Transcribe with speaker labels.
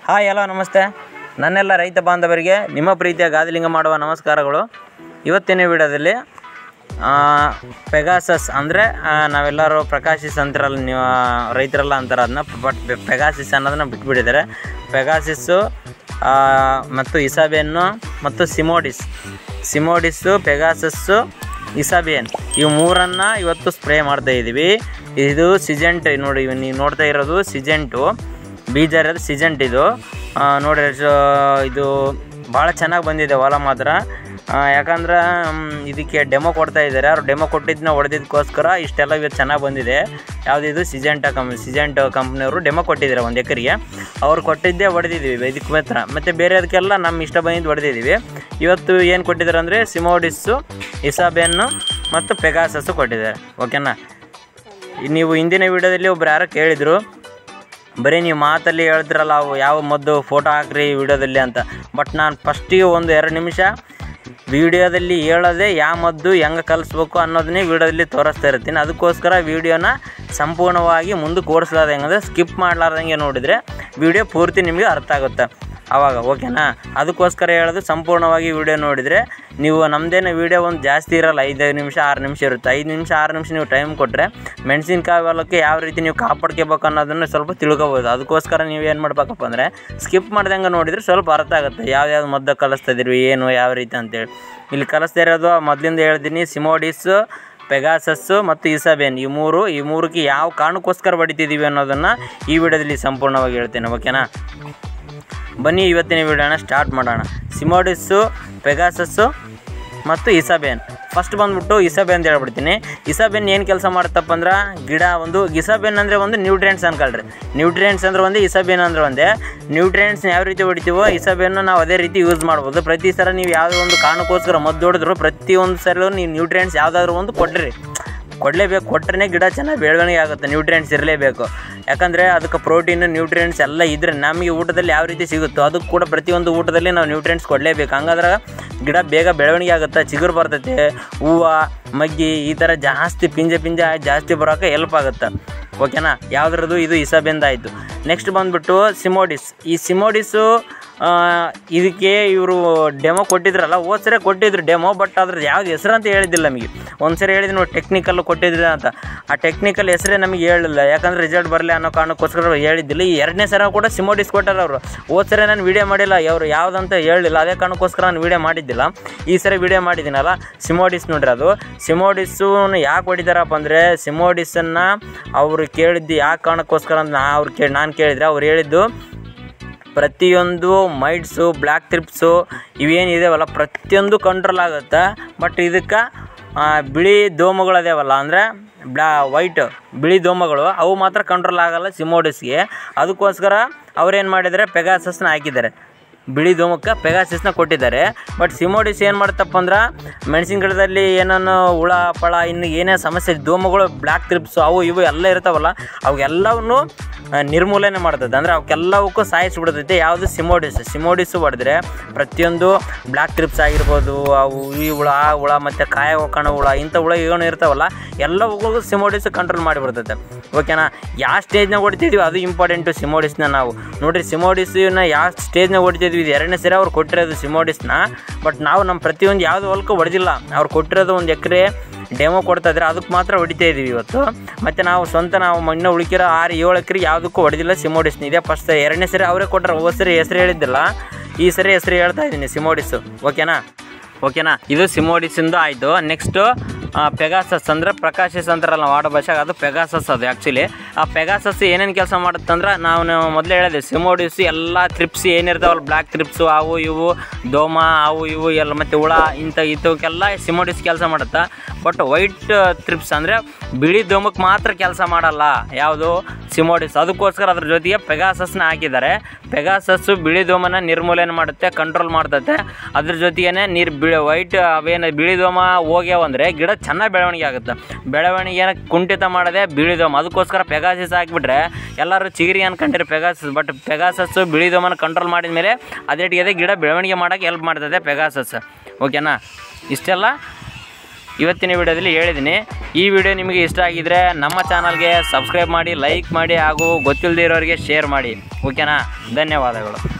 Speaker 1: hi hello ನಮಸ್ತೆ ನನ್ನೆಲ್ಲ ರೈತ ಬಾಂಧವರಿಗೆ ನಿಮ್ಮ ಪ್ರೀತಿಯ ಗಾದಿಲಿಂಗ ಮಾಡುವ ನಮಸ್ಕಾರಗಳು ಇವತ್ತಿನ ವಿಡಿಯೋದಲ್ಲಿ ಪೆಗಾಸಸ್ ಅಂದರೆ ನಾವೆಲ್ಲರೂ ಪ್ರಕಾಶಿಸ್ ಅಂತಾರಲ್ಲ ನೀವು ರೈತರೆಲ್ಲ ಅಂತಾರೆ ಅದನ್ನ ಬಟ್ ಪೆಗಾಸಿಸ್ ಅನ್ನೋದನ್ನ ಬಿಟ್ಬಿಟ್ಟಿದ್ದಾರೆ ಪೆಗಾಸಿಸ್ಸು ಆ, ಮತ್ತು ಇಸಾಬೆನ್ನು ಮತ್ತು ಸಿಮೋಡಿಸ್ ಸಿಮೋಡಿಸ್ಸು ಪೆಗಾಸಸ್ಸು ಇಸಾಬಿಯನ್ ಇವು ಮೂರನ್ನು ಇವತ್ತು ಸ್ಪ್ರೇ ಮಾಡ್ತಾ ಇದ್ದೀವಿ ಇದು ಸಿಜೆಂಟ್ ನೋಡಿ ಇವ್ ನೀವು ನೋಡ್ತಾ ಇರೋದು ಸಿಜೆಂಟು ಬೀಜ ಇರೋದು ಸಿಜೆಂಟ್ ಇದು ಆ, ನೋಡ್ರಿ ಸೊ ಇದು ಭಾಳ ಚೆನ್ನಾಗಿ ಬಂದಿದೆ ಹೊಲ ಮಾತ್ರ ಆ, ಯಾಕಂದ್ರೆ ಮ್, ಇದಕ್ಕೆ ಡೆಮೋ ಕೊಡ್ತಾ ಇದ್ದಾರೆ ಅವ್ರು ಡೆಮೋ ಕೊಟ್ಟಿದ್ದನ್ನ ಹೊಡೆದಿದ್ದಕ್ಕೋಸ್ಕರ ಇಷ್ಟೆಲ್ಲ ಇವತ್ತು ಚೆನ್ನಾಗಿ ಬಂದಿದೆ ಯಾವುದಿದು ಸಿಜೆಂಟ ಕಂ ಸಿಜೆಂಟ್ ಕಂಪ್ನಿಯವರು ಡೆಮೋ ಕೊಟ್ಟಿದ್ದಾರೆ ಒಂದು ಎಕರೆಗೆ ಅವ್ರು ಕೊಟ್ಟಿದ್ದೇ ಹೊಡೆದಿದ್ದೀವಿ ಇದಕ್ಕೆ ಮಾತ್ರ ಮತ್ತು ಬೇರೆ ಅದಕ್ಕೆಲ್ಲ ನಮ್ಮ ಇಷ್ಟ ಬಂದಿದ್ದು ಹೊಡೆದಿದ್ದೀವಿ ಇವತ್ತು ಏನು ಕೊಟ್ಟಿದ್ದಾರೆ ಅಂದರೆ ಸಿಮೋಡಿಸ್ಸು ಇಸಾಬೆನ್ನು ಮತ್ತು ಪೆಗಾಸಸ್ಸು ಕೊಟ್ಟಿದ್ದಾರೆ ಓಕೆನಾ ನೀವು ಹಿಂದಿನ ವಿಡಿಯೋದಲ್ಲಿ ಒಬ್ರು ಯಾರೋ ಕೇಳಿದರು ಬರೀ ನೀವು ಮಾತಲ್ಲಿ ಹೇಳ್ತಿರಲ್ಲ ಅವು ಯಾವ ಮದ್ದು ಫೋಟೋ ಹಾಕ್ರಿ ವಿಡಿಯೋದಲ್ಲಿ ಅಂತ ಬಟ್ ನಾನು ಫಸ್ಟಿಗೆ ಒಂದು ಎರಡು ನಿಮಿಷ ವಿಡಿಯೋದಲ್ಲಿ ಹೇಳೋದೇ ಯಾವ ಮದ್ದು ಹೆಂಗೆ ಕಲಿಸ್ಬೇಕು ಅನ್ನೋದನ್ನೇ ವಿಡಿಯೋದಲ್ಲಿ ತೋರಿಸ್ತಾ ಇರ್ತೀನಿ ಅದಕ್ಕೋಸ್ಕರ ವಿಡಿಯೋನ ಸಂಪೂರ್ಣವಾಗಿ ಮುಂದಕ್ಕೆ ಓಡಿಸ್ಲಾರ್ದ ಹೆಂಗಂದ್ರೆ ಸ್ಕಿಪ್ ಮಾಡಲಾರ್ದಂಗೆ ನೋಡಿದರೆ ವಿಡಿಯೋ ಪೂರ್ತಿ ನಿಮಗೆ ಅರ್ಥ ಆಗುತ್ತೆ ಆವಾಗ ಓಕೆನಾ ಅದಕ್ಕೋಸ್ಕರ ಹೇಳೋದು ಸಂಪೂರ್ಣವಾಗಿ ವಿಡಿಯೋ ನೋಡಿದರೆ ನೀವು ನಮ್ಮದೇನು ವಿಡಿಯೋ ಒಂದು ಜಾಸ್ತಿ ಇರಲ್ಲ ಐದೈದು ನಿಮಿಷ ಆರು ನಿಮಿಷ ಇರುತ್ತೆ ಐದು ನಿಮಿಷ ಆರು ನಿಮಿಷ ನೀವು ಟೈಮ್ ಕೊಟ್ಟರೆ ಮೆಣಸಿನ್ಕಾಯಿ ಹೊಲಕ್ಕೆ ಯಾವ ರೀತಿ ನೀವು ಕಾಪಾಡ್ಕೋಬೇಕು ಅನ್ನೋದನ್ನು ಸ್ವಲ್ಪ ತಿಳ್ಕೊಬೋದು ಅದಕ್ಕೋಸ್ಕರ ನೀವು ಏನು ಮಾಡ್ಬೇಕಪ್ಪ ಅಂದರೆ ಸ್ಕಿಪ್ ಮಾಡ್ದಂಗೆ ನೋಡಿದರೆ ಸ್ವಲ್ಪ ಅರ್ಥ ಆಗುತ್ತೆ ಯಾವ್ಯಾವ ಮದ್ದು ಕಲಿಸ್ತಾ ಇದೀವಿ ಏನು ಯಾವ ರೀತಿ ಅಂತೇಳಿ ಇಲ್ಲಿ ಕಲಿಸ್ತಾ ಇರೋದು ಮೊದಲಿಂದ ಹೇಳ್ತೀನಿ ಸಿಮೋಡಿಸ್ ಪೆಗಾಸಸ್ಸು ಮತ್ತು ಇಸಬೇನ್ ಈ ಮೂರು ಈ ಮೂರಕ್ಕೆ ಯಾವ ಕಾರಣಕ್ಕೋಸ್ಕರ ಹೊಡಿತಿದ್ದೀವಿ ಅನ್ನೋದನ್ನು ಈ ವಿಡಿಯೋದಲ್ಲಿ ಸಂಪೂರ್ಣವಾಗಿ ಹೇಳ್ತೇನೆ ಓಕೆನಾ ಬನ್ನಿ ಇವತ್ತಿನ ವಿಡಿಯೋನ ಸ್ಟಾರ್ಟ್ ಮಾಡೋಣ ಸಿಮೋಡಿಸ್ಸು ಪೆಗಾಸಸ್ಸು ಮತ್ತು ಇಸಬೇನ್ ಫಸ್ಟ್ ಬಂದ್ಬಿಟ್ಟು ಇಸಬೇನ್ ಅಂತ ಹೇಳ್ಬಿಡ್ತೀನಿ ಇಸಬೇನ್ ಏನು ಕೆಲಸ ಮಾಡುತ್ತಪ್ಪ ಅಂದ್ರೆ ಗಿಡ ಒಂದು ಇಸಬೇನ್ ಅಂದರೆ ಒಂದು ನ್ಯೂಟ್ರಿಯೆಂಟ್ಸ್ ಅನ್ಕೊಳ್ರಿ ನ್ಯೂಟ್ರಿಯೆಂಟ್ಸ್ ಅಂದ್ರೆ ಒಂದೇ ಇಸಬೇನ್ ಅಂದ್ರೆ ಒಂದೇ ನ್ಯೂಟ್ರಿಯೆಂಟ್ಸ್ನ ಯಾವ ರೀತಿ ಹೊಡಿತೀವೋ ಇಸಬೇನ್ನು ನಾವು ಅದೇ ರೀತಿ ಯೂಸ್ ಮಾಡ್ಬೋದು ಪ್ರತಿ ಸಲ ನೀವು ಯಾವುದೋ ಒಂದು ಕಾರಣಕ್ಕೋಸ್ಕರ ಮದ್ದು ಹೊಡೆದ್ರು ಪ್ರತಿಯೊಂದು ಸಲ ನೀವು ನ್ಯೂಟ್ರಿಯೆಂಟ್ಸ್ ಯಾವುದಾದ್ರೂ ಒಂದು ಕೊಡ್ರಿ ಕೊಡಲೇಬೇಕು ಕೊಟ್ಟರೆ ಗಿಡ ಚೆನ್ನಾಗಿ ಬೆಳವಣಿಗೆ ಆಗುತ್ತೆ ನ್ಯೂಟ್ರಿಯೆಂಟ್ಸ್ ಇರಲೇಬೇಕು ಯಾಕಂದರೆ ಅದಕ್ಕೆ ಪ್ರೋಟೀನು ನ್ಯೂಟ್ರಿಯೆಂಟ್ಸ್ ಎಲ್ಲ ಇದ್ದರೆ ನಮಗೆ ಊಟದಲ್ಲಿ ಯಾವ ರೀತಿ ಸಿಗುತ್ತೋ ಅದಕ್ಕೆ ಕೂಡ ಪ್ರತಿಯೊಂದು ಊಟದಲ್ಲಿ ನಾವು ನ್ಯೂಟ್ರಿಯೆಂಟ್ಸ್ ಕೊಡಲೇಬೇಕು ಹಂಗಾದ್ರೆ ಗಿಡ ಬೇಗ ಬೆಳವಣಿಗೆ ಆಗುತ್ತೆ ಚಿಗುರು ಬರ್ತೈತೆ ಹೂವು ಮಗ್ಗಿ ಈ ಥರ ಜಾಸ್ತಿ ಪಿಂಜ ಪಿಂಜ ಜಾಸ್ತಿ ಬರೋಕೆ ಹೆಲ್ಪ್ ಆಗುತ್ತೆ ಓಕೆನಾ ಯಾವುದ್ರದ್ದು ಇದು ಇಸಬೆಂದ ಆಯಿತು ನೆಕ್ಸ್ಟ್ ಬಂದುಬಿಟ್ಟು ಸಿಮೋಡಿಸ್ ಈ ಸಿಮೋಡಿಸು ಆ, ಇದಕ್ಕೆ ಇವರು ಡೆಮೋ ಕೊಟ್ಟಿದ್ರಲ್ಲ ಹೋದ್ ಸರಿ ಕೊಟ್ಟಿದ್ರು ಡೆಮೋ ಬಟ್ ಅದ್ರದ್ದು ಯಾವ್ದು ಹೆಸರು ಅಂತ ಹೇಳಿದ್ದಿಲ್ಲ ನಮಗೆ ಒಂದು ಸರಿ ಹೇಳಿದ್ರು ನೋಡಿ ಟೆಕ್ನಿಕಲ್ ಕೊಟ್ಟಿದ್ರೆ ಅಂತ ಆ ಟೆಕ್ನಿಕಲ್ ಹೆಸರೇ ನಮಗೆ ಹೇಳಿಲ್ಲ ಯಾಕಂದ್ರೆ ರಿಸಲ್ಟ್ ಬರಲಿ ಅನ್ನೋ ಕಾರಣಕ್ಕೋಸ್ಕರ ಅವ್ರು ಹೇಳಿದ್ದಿಲ್ಲ ಈ ಎರಡನೇ ಸಲ ಕೂಡ ಸಿಮೋಡಿಸ್ ಕೊಟ್ಟಾರ ಅವರು ಹೋದ್ ಸರಿ ನಾನು ವೀಡಿಯೋ ಮಾಡಿಲ್ಲ ಅವರು ಯಾವುದಂತ ಹೇಳಿಲ್ಲ ಅದೇ ಕಾರಣಕ್ಕೋಸ್ಕರ ನಾನು ವೀಡಿಯೋ ಮಾಡಿದ್ದಿಲ್ಲ ಈ ಸರಿ ವೀಡಿಯೋ ಮಾಡಿದ್ದೀನಲ್ಲ ಸಿಮೋಡಿಸ್ ನೋಡ್ರಿ ಅದು ಸಿಮೋಡಿಸ್ಸು ಯಾಕೆ ಹೊಡಿತಾರಪ್ಪ ಅಂದರೆ ಸಿಮೋಡಿಸನ್ನು ಅವರು ಕೇಳಿದ್ದು ಯಾಕೆ ಕಾರಣಕ್ಕೋಸ್ಕರ ಅಂತ ನಾ ಅವ್ರು ಕೇಳಿ ನಾನು ಕೇಳಿದ್ರೆ ಅವ್ರು ಹೇಳಿದ್ದು ಪ್ರತಿಯೊಂದು ಮೈಡ್ಸು ಬ್ಲ್ಯಾಕ್ ಟ್ರಿಪ್ಸು ಇವೇನಿದಾವಲ್ಲ ಪ್ರತಿಯೊಂದು ಕಂಟ್ರೋಲ್ ಆಗುತ್ತೆ ಬಟ್ ಇದಕ್ಕೆ ಬಿಳಿ ದೋಮಗಳು ಅದಾವಲ್ಲ ಅಂದರೆ ಬ್ಲಾ ವೈಟ್ ಬಿಳಿ ದೋಮಗಳು ಅವು ಮಾತ್ರ ಕಂಟ್ರೋಲ್ ಆಗಲ್ಲ ಸಿಮೋಡಿಸ್ಗೆ ಅದಕ್ಕೋಸ್ಕರ ಅವ್ರೇನು ಮಾಡಿದ್ದಾರೆ ಪೆಗಾಸಸ್ನ ಹಾಕಿದ್ದಾರೆ ಬಿಳಿ ದೋಮಕ್ಕೆ ಪೆಗಾಸಿಸ್ನ ಕೊಟ್ಟಿದ್ದಾರೆ ಬಟ್ ಸಿಮೋಡಿಸ್ ಏನು ಮಾಡುತ್ತಪ್ಪ ಅಂದ್ರೆ ಮೆಣಸಿನ ಗಿಡದಲ್ಲಿ ಏನೇನು ಹುಳ ಪಳ ಇನ್ನು ಏನೇ ಸಮಸ್ಯೆ ದೋಮಗಳು ಬ್ಲ್ಯಾಕ್ ಟ್ರಿಪ್ಸು ಅವು ಇವು ಎಲ್ಲ ಇರ್ತಾವಲ್ಲ ಅವೆಲ್ಲವನ್ನು ಆ, ನಿರ್ಮೂಲನೆ ಮಾಡ್ತದೆ ಅಂದರೆ ಅವಕ್ಕೆಲ್ಲವಕ್ಕೂ ಸಾಯಿಸ್ಬಿಡ್ತೈತೆ ಯಾವುದು ಸಿಮೋಡಿಸ್ ಸಿಮೋಡಿಸು ಹೊಡೆದ್ರೆ ಪ್ರತಿಯೊಂದು ಬ್ಲ್ಯಾಕ್ ಟ್ರಿಪ್ಸ್ ಆಗಿರ್ಬೋದು ಅವು ಈ ಹುಳ ಆ ಹುಳ ಮತ್ತು ಕಾಯ ಹೋಗೋಣ ಹುಳ ಇಂಥ ಹುಳ ಏನು ಇರ್ತಾವಲ್ಲ ಎಲ್ಲವಕ್ಕೂ ಸಿಮೋಡಿಸ್ ಕಂಟ್ರೋಲ್ ಮಾಡಿಬಿಡ್ತೈತೆ ಓಕೆನಾ ಯಾವ ಸ್ಟೇಜ್ನಾಗ ಹೊಡಿತಿದ್ವಿ ಅದು ಇಂಪಾರ್ಟೆಂಟು ಸಿಮೋಡಿಸ್ನ ನಾವು ನೋಡಿರಿ ಸಿಮೋಡಿಸ್ನ ಯಾವ ಸ್ಟೇಜ್ನಾಗ ಹೊಡಿತಿದ್ವಿ ಇದು ಎರಡನೇ ಸರಿ ಅವ್ರು ಕೊಟ್ಟಿರೋದು ಸಿಮೋಡಿಸ್ನ ಬಟ್ ನಾವು ನಮ್ಮ ಪ್ರತಿಯೊಂದು ಯಾವುದೋ ಹೊಲಕ್ಕೂ ಹೊಡೆದಿಲ್ಲ ಅವ್ರು ಕೊಟ್ಟಿರೋದು ಒಂದು ಎಕರೆ ಡೆಮೋ ಕೊಡ್ತಾ ಇದ್ರೆ ಅದಕ್ಕೆ ಮಾತ್ರ ಹೊಡಿತಾ ಇದೀವಿ ಇವತ್ತು ಮತ್ತು ನಾವು ಸ್ವಂತ ನಾವು ಮಣ್ಣು ಉಳಿಕಿರೋ ಆರು ಏಳು ಎಕರೆ ಯಾವುದಕ್ಕೂ ಹೊಡೆದಿಲ್ಲ ಸಿಮೋಡಿಸ್ನ ಇದೆ ಫಸ್ಟ್ ಎರಡನೇ ಸರಿ ಅವರೇ ಕೊಟ್ಟರೆ ಹೋದ ಸರಿ ಹೆಸರು ಹೇಳಿದ್ದಿಲ್ಲ ಈ ಸರಿ ಹೆಸರು ಹೇಳ್ತಾ ಇದ್ದೀನಿ ಸಿಮೋಡಿಸು ಓಕೆನಾ ಓಕೆನಾ ಇದು ಸಿಮೋಡಿಸಿಂದು ಆಯಿತು ನೆಕ್ಸ್ಟು ಪೆಗಾಸಸ್ ಅಂದರೆ ಪ್ರಕಾಶಿಸ್ ಅಂತಾರಲ್ಲ ವಾಡ ಭಾಷೆಗೆ ಅದು ಪೆಗಾಸಸ್ ಅದು ಆ್ಯಕ್ಚುಲಿ ಆ ಪೆಗಾಸಸ್ ಏನೇನು ಕೆಲಸ ಮಾಡುತ್ತಂದ್ರೆ ನಾವು ಮೊದಲೇ ಹೇಳಿದೆ ಸಿಮೋಡಿಸ್ ಎಲ್ಲ ತ್ರಿಪ್ಸ್ ಏನಿರ್ತಾವಲ್ಲ ಬ್ಲ್ಯಾಕ್ ತ್ರಿಪ್ಸು ಅವು ಇವು ದೋಮ ಅವು ಇವು ಎಲ್ಲ ಮತ್ತು ಹುಳ ಇಂಥ ಇಂಥವಕ್ಕೆಲ್ಲ ಸಿಮೋಡಿಸ್ ಕೆಲಸ ಮಾಡುತ್ತೆ ಬಟ್ ವೈಟ್ ತ್ರಿಪ್ಸ್ ಅಂದರೆ ಬಿಳಿ ದೋಮಕ್ಕೆ ಮಾತ್ರ ಕೆಲಸ ಮಾಡಲ್ಲ ಯಾವುದು ಸಿಮೋಡಿಸ್ ಅದಕ್ಕೋಸ್ಕರ ಅದ್ರ ಜೊತೆಗೆ ಪೆಗಾಸಸ್ನ ಹಾಕಿದ್ದಾರೆ ಪೆಗಾಸಸ್ಸು ಬಿಳಿ ದೋಮನ ನಿರ್ಮೂಲನೆ ಮಾಡುತ್ತೆ ಕಂಟ್ರೋಲ್ ಮಾಡ್ತತೆ ಅದ್ರ ಜೊತೆಗೇನೆ ನೀರು ಬಿಳಿ ವೈಟ್ ಅವೇನು ಬಿಳಿ ದೋಮ ಹೋಗ್ಯಾವಂದರೆ ಗಿಡ ಚೆನ್ನಾಗಿ ಬೆಳವಣಿಗೆ ಆಗುತ್ತೆ ಬೆಳವಣಿಗೆನ ಕುಂಠಿತ ಮಾಡದೆ ಬಿಳಿ ದೋಮ ಅದಕ್ಕೋಸ್ಕರ ಪೆಗಾಸಿಸ್ ಹಾಕಿಬಿಟ್ರೆ ಎಲ್ಲರೂ ಚಿಗಿರಿ ಅನ್ಕೊಂಡಿರಿ ಪೆಗಾಸಸ್ ಬಟ್ ಪೆಗಾಸಸ್ಸು ಬಿಳಿ ದೋಮನ ಕಂಟ್ರೋಲ್ ಮಾಡಿದ ಮೇಲೆ ಅದೇ ಗಿಡ ಬೆಳವಣಿಗೆ ಮಾಡೋಕ್ಕೆ ಹೆಲ್ಪ್ ಮಾಡ್ತದೆ ಪೆಗಾಸಸ್ ಓಕೆನಾ ಇಷ್ಟೆಲ್ಲ ಇವತ್ತಿನ ವಿಡಿಯೋದಲ್ಲಿ ಹೇಳಿದ್ದೀನಿ ಈ ವಿಡಿಯೋ ನಿಮಗೆ ಇಷ್ಟ ಆಗಿದ್ರೆ ನಮ್ಮ ಚಾನಲ್ಗೆ ಸಬ್ಸ್ಕ್ರೈಬ್ ಮಾಡಿ ಲೈಕ್ ಮಾಡಿ ಹಾಗೂ ಗೊತ್ತಿಲ್ಲದೆ ಇರೋರಿಗೆ ಶೇರ್ ಮಾಡಿ ಓಕೆನಾ ಧನ್ಯವಾದಗಳು